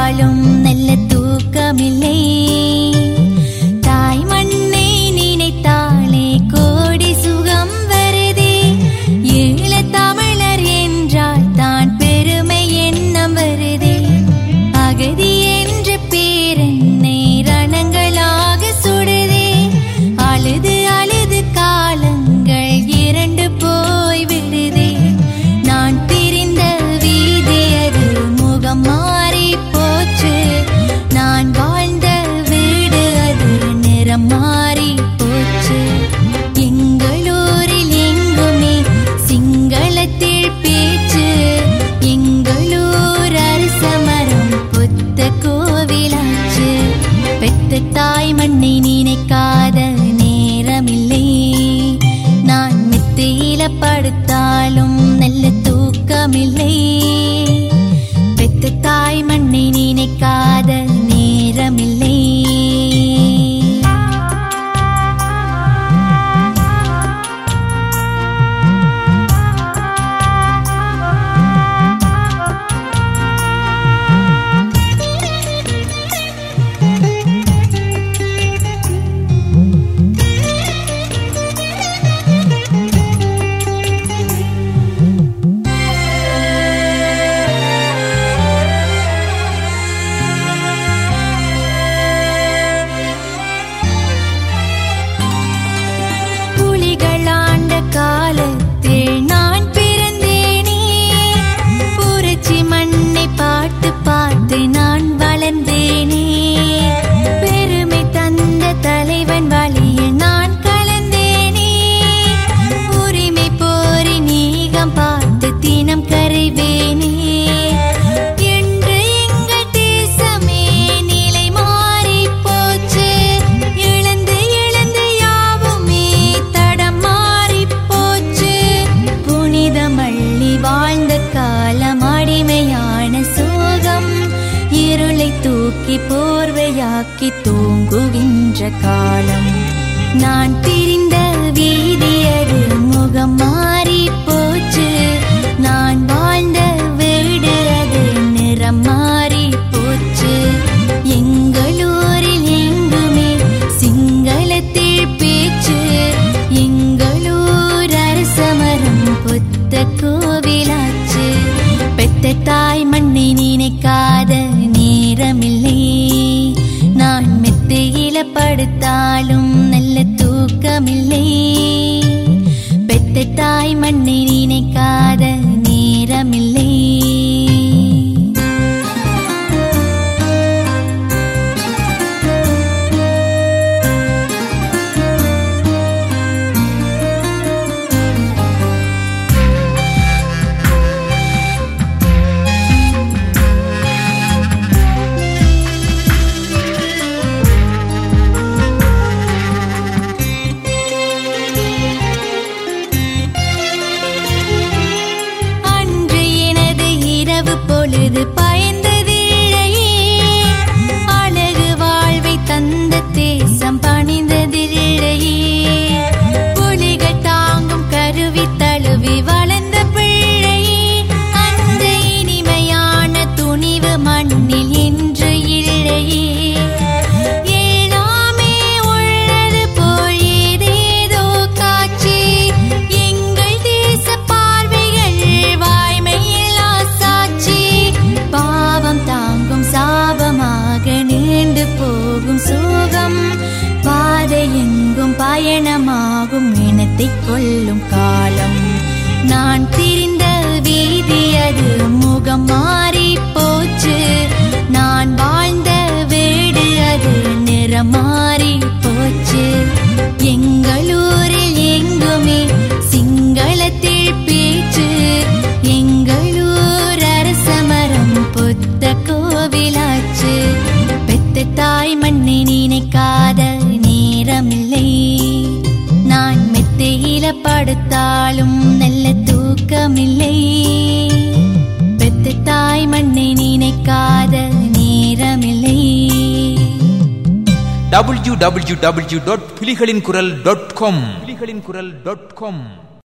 படுத்தாலும் நல்ல தூக்கமில்லை தாய் மண்ணை நினைத்தாலே கோடி சுகம் வருதே ஈழ தமிழர் என்றால் தான் பெருமை எண்ணம் வருதே அகதி என்ற பேரென்னை ரணங்களாக சுடுதே அழுது அழுது காலங்கள் இரண்டு போய் விடுதே நான் பிரிந்த வீதி அது முகம் மாறி போச்சு நான் வாழ்ந்த வீடு அது நிறம் மாறி போச்சு எங்களூரில் எங்குமே சிங்களத்தில் பேச்சு எங்களூர் அரச மரம் புத்த கோவிலாச்சு பெத்த தாய் மண்ணை நினைக்காத நேரமில்லை நான் மெத்தையில படுத்தாலும் நல்ல தூக்கமில்லை பெத்த தாய் மண்ணை நினைக்காத நேரமில்லை புலிகள் ஆண்ட காலத்தில் நான் பிறந்தேனே புரட்சி மண்ணை பார்த்து பார்த்து நான் வளர்ந்தேனே பெருமை தந்த தலைவன் வழியில் நான் கலந்தேனே உரிமை போரி நீகம் பார்த்து தினம் கரைவேனே என்று எங்கள் தேசமே நிலை மாறி போச்சு இழந்து இழந்து யாவுமே தடம் மாறி போச்சு புனித மள்ளி வாழ்ந்த காலம் அடிமையான சோகம் இருளை தூக்கி போர்வையாக்கி தூங்குகின்ற காலம் நான் திரிந்த வீதி அது முகம் மாறி போச்சு நான் வாழ்ந்த வீடு அது நிறம் மாறி போச்சு எங்களூரில் எங்குமே சிங்களத்தில் பேச்சு எங்களூர் அரசமரம் புத்த கோவிலாச்சு பெத்த தாய் மண்ணை நினைக்காத நேரமில்லை நான் மெத்தையில படுத்தாலும் நல்ல தூக்கமில்லை பெத்த தாய் மண்ணை நினைக்காத நேரமில்லை அன்று எனது இரவு பொழுது பயந்ததில்லையே அழகு வாழ்வை தந்த தேசம் பணிந்ததில்லையே புலிகள் தாங்கும் கருவி தழுவி வளர்ந்த பிள்ளையே அந்த இனிமையான துணிவு மண்ணில் இன்று இல்லையே எல்லாமே உள்ளது போல் ஏதேதோ காட்சி எங்கள் தேச பார்வைகள் வாய்மையில்லா சாட்சி பாவம் தாங்கும் சாபமாக நீண்டு போகும் சோகம் பாதை எங்கும் பயணமாகும் இனத்தை கொள்ளும் காலம் நான் திரிந்த வீதி அது முகம் மாறி போச்சு நான் வாழ்ந்த வீடு அது நிறம் மாறி போச்சு எங்களூரில் எங்குமே சிங்களத்தில் பேச்சு எங்களூர் அரசமரம் புத்த கோவிலாச்சு பெத்த தாய் மண்ணை நினைக்காத நேரமில்லை நான் மெத்தையில படுத்தாலும் நல்ல தூக்கமில்லை பெத்த தாய் மண்ணை நினைக்காத நேரமில்லை டபிள்யூ டபிள்யூ டபிள்யூ டாட் புலிகளின் குரல் டாட் காம் புலிகளின் குரல் டாட் காம்